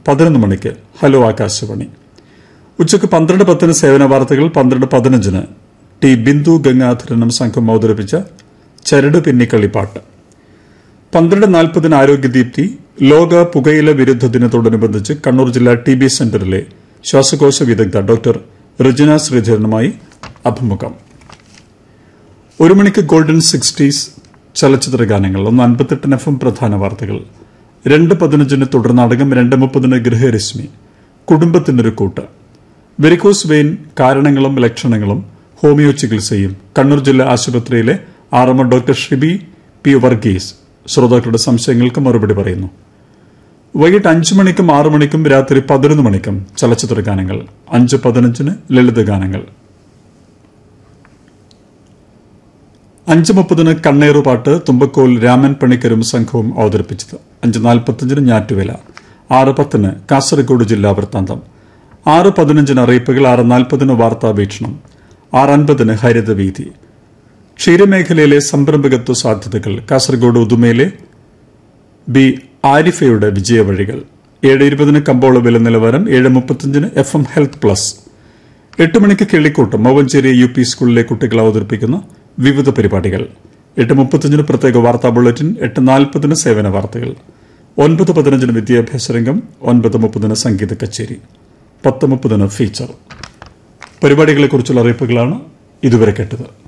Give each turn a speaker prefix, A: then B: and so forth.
A: പതിനൊന്ന് മണിക്ക് ഹലോ ആകാശവാണി ഉച്ചയ്ക്ക് പന്ത്രണ്ട് പത്തിന് സേവന വാർത്തകൾ പന്ത്രണ്ട് പതിനഞ്ചിന് ടി ബിന്ദു ഗംഗാധരനും സംഘം അവതരിപ്പിച്ച ചരട് പിന്നിക്കളിപ്പാട്ട് പന്ത്രണ്ട് നാൽപ്പതിന് ആരോഗ്യദീപ്തി ലോക പുകയില വിരുദ്ധ ദിനത്തോടനുബന്ധിച്ച് കണ്ണൂർ ജില്ലാ ടി ബി സെന്ററിലെ ശ്വാസകോശ വിദഗ്ധ ഡോക്ടർ റിജന ശ്രീധരനുമായി അഭിമുഖം ഒരു മണിക്ക് ഗോൾഡൻ സിക്സ്റ്റീസ് ചലച്ചിത്ര ഗാനങ്ങൾ ഒന്ന് അൻപത്തെട്ടിന് എഫ് എം പ്രധാന വാർത്തകൾ രണ്ട് പതിനഞ്ചിന് തുടർനാടകം രണ്ട് മുപ്പതിന് ഗൃഹരശ്മി കുടുംബത്തിനൊരു കൂട്ട് വെരിക്കോസ് വെയിൻ കാരണങ്ങളും ലക്ഷണങ്ങളും ഹോമിയോ ചികിത്സയും കണ്ണൂർ ജില്ലാ ആശുപത്രിയിലെ ആറമ്മ ഡോക്ടർ ഷിബി പി വർഗീസ് ശ്രോതാക്കളുടെ സംശയങ്ങൾക്ക് മറുപടി പറയുന്നു വൈകിട്ട് അഞ്ചു മണിക്കും ആറു മണിക്കും രാത്രി പതിനൊന്ന് മണിക്കും ചലച്ചിത്ര ഗാനങ്ങൾ അഞ്ച് പതിനഞ്ചിന് ലളിത ഗാനങ്ങൾ അഞ്ച് മുപ്പതിന് കണ്ണേറുപാട്ട് തുമ്പക്കോൽ രാമൻ പണിക്കരും സംഘവും അവതരിപ്പിച്ചത് അഞ്ച് നാൽപ്പത്തിയഞ്ചിന് ഞാറ്റുവേല ആറ് പത്തിന് കാസർഗോഡ് ജില്ലാ വൃത്താന്തം ആറ് പതിനഞ്ചിന് അറിയിപ്പുകൾ ആറ് നാൽപ്പതിന് വാർത്താ വീക്ഷണം ആറ് അൻപതിന് ഹരിതവീതി ക്ഷീരമേഖലയിലെ സംരംഭകത്വ സാധ്യതകൾ കാസർഗോഡ് ഉദുമയിലെ ബി ആരിഫയുടെ വിജയവഴികൾ ഏഴ് ഇരുപതിന് കമ്പോള വില നിലവാരം ഏഴ് മുപ്പത്തിയഞ്ചിന് എഫ് എം ഹെൽത്ത് പ്ലസ് എട്ട് മണിക്ക് കിള്ളിക്കൂട്ടം മവഞ്ചേരി യു പി സ്കൂളിലെ കുട്ടികൾ അവതരിപ്പിക്കുന്ന വിവിധ പരിപാടികൾ എട്ട് മുപ്പത്തിയഞ്ചിന് പ്രത്യേക വാർത്താ ബുള്ളറ്റിൻ എട്ട് നാൽപ്പതിന് സേവന വാർത്തകൾ ഒൻപത് പതിനഞ്ചിന് വിദ്യാഭ്യാസ രംഗം ഒൻപത് മുപ്പതിന് സംഗീത കച്ചേരി പത്ത് മുപ്പതിന് ഫീച്ചർ പരിപാടികളെക്കുറിച്ചുള്ള അറിയിപ്പുകളാണ് ഇതുവരെ കേട്ടത്